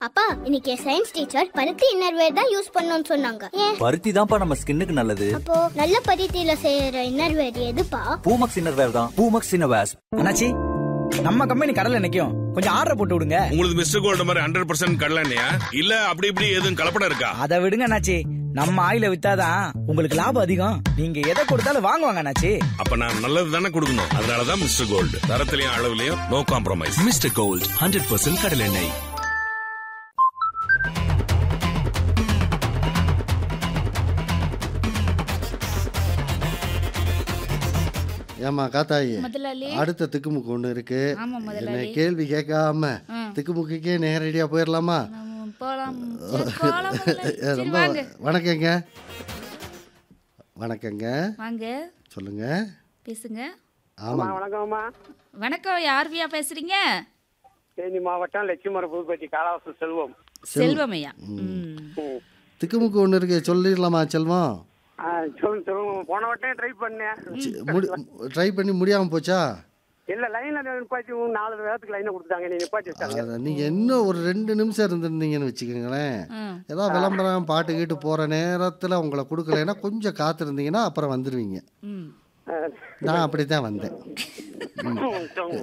அப்பா இன்னைக்கு science teacher பருத்தி இன்னர்வேர் தான் யூஸ் பண்ணணும்னு சொன்னாங்க ஏன் பருத்தி தான்ப்பா நம்ம ஸ்கின்னுக்கு நல்லது அப்போ நல்ல பருத்தியில செய்யற இன்னர்வேர் எதுப்பா பூமக்ஸ் இன்னர்வேர் தான் பூமக்ஸ் இன்னர்வேர்ஸ் அண்ணாச்சி நம்ம கம்பெனி கடல்ல நிக்கும் கொஞ்சம் ஆர்டர் போட்டு விடுங்க உங்களுக்கு மிஸ்டர் கோல்டு மாதிரி ஹண்ட்ரட் பர்சன்ட் கடலண்ணையா இல்ல அப்படி இப்படி எதுவும் கலப்படம் இருக்கா அதை விடுங்க அண்ணாச்சி நம்ம ஆயில வித்தாதான் உங்களுக்கு லாபம் அதிகம் நீங்க எதை கொடுத்தாலும் வாங்குவாங்க அண்ணாச்சி அப்ப நான் நல்லது தானே கொடுக்கணும் அதனாலதான் மிஸ்டர் கோல்டு தரத்திலையும் அளவுலயும் no compromise mister gold hundred percent கடலெண்ணெய் ஏமா காத்தாயி முதலாளி அடுத்த திக்குமுக்கு ஒண்ணு இருக்கு ஆமா என்ன முதலாளி கேள்வி கேட்காம திக்குமுக்குக்கே நேரடியா போயிடலாமா நம்ம போலாம் சரி, போலாம் முதலாளி. ஏ, சரி, ரொம்ப வாங்க வணக்கங்க வணக்கங்க வாங்க சொல்லுங்க பேசுங்க ஆமா வணக்கம்மா வணக்கம் யார்வியா பேசுறீங்க தேனி மாவட்டம் லட்சுமர புதுப்பட்டி காலாவசு செல்வம் செல்வமையா ம். ம். திக்குமுக்கு ஒண்ணு இருக்கு சொல்லிடலாமா செல்வம் ஆ, சொல்லுங்க சொல்லுங்க போன வட்டம் ட்ரை பண்ணேன் ட்ரை பண்ணி முடியாம போச்சா இல்ல லைன்ல நிப்பாட்டி ஒரு நாலு நேரத்துக்கு லைனை கொடுத்தாங்க நீ நிப்பாட்டி வச்சாங்க அத நீங்க இன்னும் ஒரு ரெண்டு நிமிஷம் இருந்திருந்தீங்கன்னு வச்சுக்கோங்களேன் ம். ஏதோ விளம்பரம் பாட்டு கீட்டு போற நேரத்துல உங்களை கொடுக்கலைன்னா கொஞ்சம் காத்திருந்தீங்கன்னா அப்புறம் வந்துருவீங்க ம். நான் அப்படித்தான் வந்தேன் சொல்லுங்க.